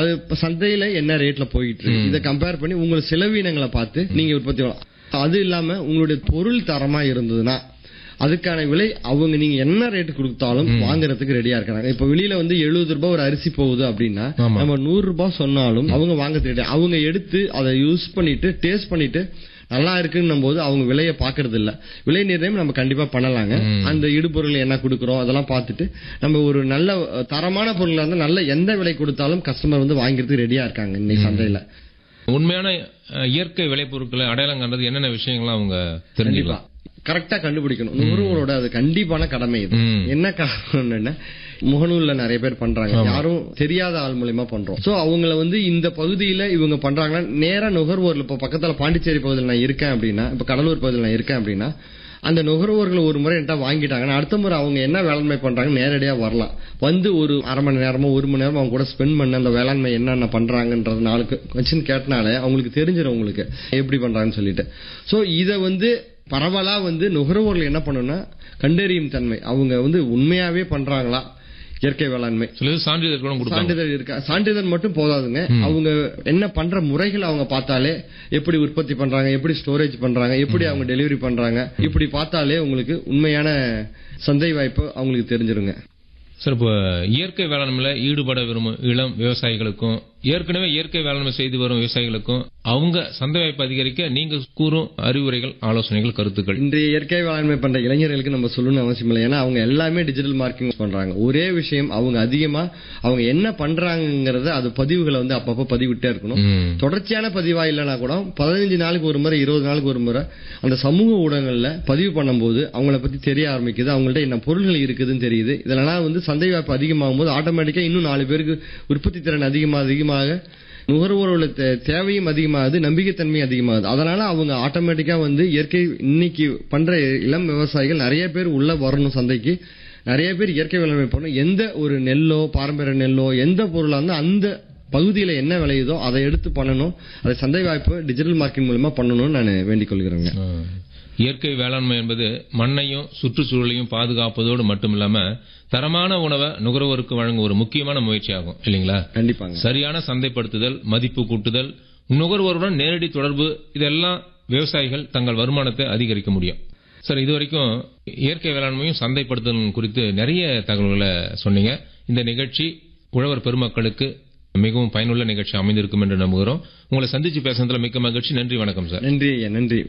அது இப்ப சந்தையில என்ன ரேட்ல போயிட்டு இருக்கு இதை கம்பேர் பண்ணி உங்களோட செலவினங்களை பார்த்து நீங்க உற்பத்தி பண்ணலாம் அது இல்லாம உங்களுடைய பொருள் தரமா இருந்ததுன்னா அதுக்கான விலை அவங்க நீங்க என்ன ரேட் கொடுத்தாலும் வாங்குறதுக்கு ரெடியா இருக்காங்க இப்ப வெளியில வந்து எழுபது ரூபாய் ஒரு அரிசி போகுது அப்படின்னா ஆமா. நம்ம நூறு ரூபாய் சொன்னாலும் அவங்க வாங்க ரெடி அவங்க எடுத்து அதை யூஸ் பண்ணிட்டு டேஸ்ட் பண்ணிட்டு நல்லா இருக்குன்னும் போது அவங்க விலையை பாக்குறது இல்ல விலை நிர்ணயம் நம்ம கண்டிப்பா பண்ணலாங்க அந்த இடுபொருள் என்ன கொடுக்குறோம் அதெல்லாம் பார்த்துட்டு நம்ம ஒரு நல்ல அஹ், தரமான பொருளா இருந்தா நல்ல எந்த விலை கொடுத்தாலும் கஸ்டமர் வந்து வாங்கிறதுக்கு ரெடியா இருக்காங்க இன்னைக்கு சந்தையில உண்மையான அஹ், இயற்கை விளைபொருட்களை அடையாளம் கண்டது என்னென்ன விஷயங்கள்லாம் அவங்க தெரிஞ்சுக்கலாம் கரெக்டா கண்டுபிடிக்கணும் நுகர்வோரோட அது கண்டிப்பான கடமை இது ம். என்ன காரணம்னா முகநூல்ல நிறைய பேர் பண்றாங்க யாரும் தெரியாத ஆள் மூலியமா பண்றோம் சோ அவங்கள வந்து இந்த பகுதியில இவங்க பண்றாங்கன்னா நேரா நுகர்வோர்ல இப்ப பக்கத்துல பாண்டிச்சேரி பகுதியில் நான் இருக்கேன் அப்படின்னா இப்ப கடலூர் பகுதியில் நான் இருக்கேன் அப்படின்னா அந்த நுகர்வோர்கள் ஒரு முறை என்கிட்ட வாங்கிட்டாங்கன்னா அடுத்த முறை அவங்க என்ன வேளாண்மை பண்றாங்க நேரடியா வரலாம் வந்து ஒரு அரை மணி நேரமோ ஒரு மணி நேரமோ அவங்க கூட ஸ்பெண்ட் பண்ண அந்த வேளாண்மை என்னென்ன பண்றாங்கன்றது நாளுக்கு கொஸ்டின் கேட்டனாலே அவங்களுக்கு தெரிஞ்சிடும் உங்களுக்கு எப்படி பண்றாங்கன்னு சொல்லிட்டு சோ இத வந்து பரவலா வந்து நுகர்வோர்கள் என்ன பண்ணணும்னா கண்டறியும் தன்மை அவங்க வந்து உண்மையாவே பண்றாங்களா இயற்கை வேளாண்மை சிலது சான்றிதழ் கூட கொடுப்பாங்க சான்றிதழ் இருக்கா சான்றிதழ் மட்டும் போதாதுங்க அவங்க என்ன பண்ற முறைகள் அவங்க பார்த்தாலே எப்படி உற்பத்தி பண்றாங்க எப்படி ஸ்டோரேஜ் பண்றாங்க எப்படி அவங்க டெலிவரி பண்றாங்க இப்படி பார்த்தாலே உங்களுக்கு உண்மையான சந்தை வாய்ப்பு அவங்களுக்கு தெரிஞ்சிருங்க சார் இப்போ இயற்கை வேளாண்மையில ஈடுபட விரும்பும் இளம் விவசாயிகளுக்கும் ஏற்கனவே இயற்கை வேளாண்மை செய்து வரும் விவசாயிகளுக்கும் அவங்க சந்தை வாய்ப்பு அதிகரிக்க நீங்க கூறும் அறிவுரைகள் ஆலோசனைகள் கருத்துக்கள் இன்றைய இயற்கை வேளாண்மை பண்ற இளைஞர்களுக்கு நம்ம சொல்லணும்னு அவசியம் இல்லை ஏன்னா அவங்க எல்லாமே டிஜிட்டல் மார்க்கெட்டிங் பண்றாங்க ஒரே விஷயம் அவங்க அதிகமா அவங்க என்ன பண்றாங்கங்கறத அது பதிவுகளை வந்து அப்பப்போ பதிவிட்டே இருக்கணும் ம். தொடர்ச்சியான பதிவா இல்லைனா கூட பதினஞ்சு நாளுக்கு ஒரு முறை இருபது நாளுக்கு ஒரு முறை அந்த சமூக ஊடகங்கள்ல பதிவு பண்ணும்போது அவங்கள பத்தி தெரிய ஆரம்பிக்குது அவங்கள்ட்ட என்ன பொருள்கள் இருக்குதுன்னு தெரியுது இதெல்லாம் வந்து சந்தை வாய்ப்பு அதிகமாகும் போது ஆட்டோமேட்டிக்கா இன்னும் நாலு பேருக்கு உற்பத்தி திறன் அதிகமாக அதிகமாக நுகர்வோரோட தே- தேவையும் அதிகமாகுது நம்பிக்கைத்தன்மையும் அதிகமாகுது அதனால அவங்க ஆட்டோமேட்டிக்கா வந்து இயற்கை இன்னைக்கு பண்ற இளம் விவசாயிகள் நிறைய பேர் உள்ள வரணும் சந்தைக்கு நிறைய பேர் இயற்கை வேளாண்மை பண்ணணும் எந்த ஒரு நெல்லோ பாரம்பரிய நெல்லோ எந்த பொருளா இருந்தா அந்த பகுதியில என்ன விளையுதோ அதை எடுத்து பண்ணணும் அதை சந்தை வாய்ப்பு டிஜிட்டல் மார்க்கெட் மூலமா பண்ணணும்னு நான் வேண்டிக் கொள்கிறேங்க ஆ. இயற்கை வேளாண்மை என்பது மண்ணையும் சுற்றுச்சூழலையும் பாதுகாப்பதோடு மட்டுமில்லாம தரமான உணவை நுகர்வோருக்கு வழங்கும் ஒரு முக்கியமான முயற்சியாகும் இல்லைங்களா கண்டிப்பாங்க சரியான சந்தைப்படுத்துதல் மதிப்பு கூட்டுதல் நுகர்வோருடன் நேரடி தொடர்பு இதெல்லாம் விவசாயிகள் தங்கள் வருமானத்தை அதிகரிக்க முடியும் சார் இதுவரைக்கும் இயற்கை வேளாண்மையும் சந்தைப்படுத்துதல் குறித்து நிறைய தகவல்களை சொன்னீங்க இந்த நிகழ்ச்சி உழவர் பெருமக்களுக்கு மிகவும் பயனுள்ள நிகழ்ச்சி அமைந்திருக்கும் என்று நம்புகிறோம் உங்களை சந்திச்சு பேசுனதுல மிக்க மகிழ்ச்சி நன்றி வணக்கம் சார் நன்றி ஐயா நன்றி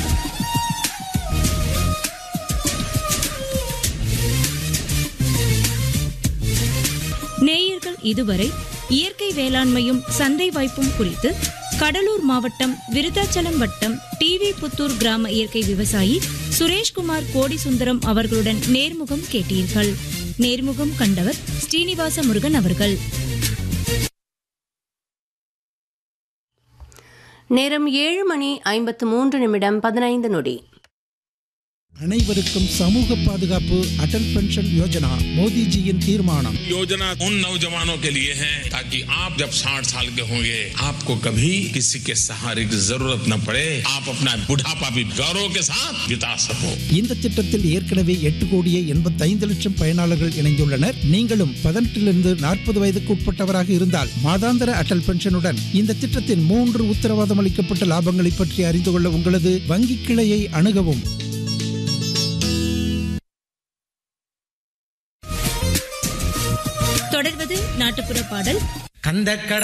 நேயர்கள் இதுவரை இயற்கை வேளாண்மையும் சந்தை வாய்ப்பும் குறித்து கடலூர் மாவட்டம் விருத்தாச்சலம் வட்டம் டிவி புத்தூர் கிராம இயற்கை விவசாயி சுரேஷ்குமார் கோடிசுந்தரம் அவர்களுடன் நேர்முகம் கேட்டீர்கள் நேர்முகம் கண்டவர் ஸ்ரீனிவாச முருகன் அவர்கள் நேரம் ஏழு மணி ஐம்பத்து மூன்று நிமிடம் பதினைந்து நொடி அனைவருக்கும் சமூக பாதுகாப்பு அடல் பென்ஷன் யோஜனா மோடிஜியின் தீர்மானம் योजना उन नौजवानों के लिए है ताकि आप जब 60 साल के होंगे आपको कभी किसी के सहारे की जरूरत न पड़े आप अपना बुढ़ापा भी गौरव के साथ बिता सको இந்த திட்டத்தில் ஏற்கனவே எட்டு கோடியே எண்பத்தைந்து லட்சம் பயனாளர்கள் இணைந்துள்ளனர் நீங்களும் பதினெட்டிலிருந்து நாற்பது வயதுக்கு உட்பட்டவராக இருந்தால் மாதாந்திர அடல் பென்ஷனுடன் இந்த திட்டத்தின் மூன்று உத்தரவாதம் அளிக்கப்பட்ட லாபங்களை பற்றி அறிந்து கொள்ள உங்களது வங்கி கிளையை அணுகவும் தொடர்வது நாட்டுப்புற பாடல் கந்தக்கட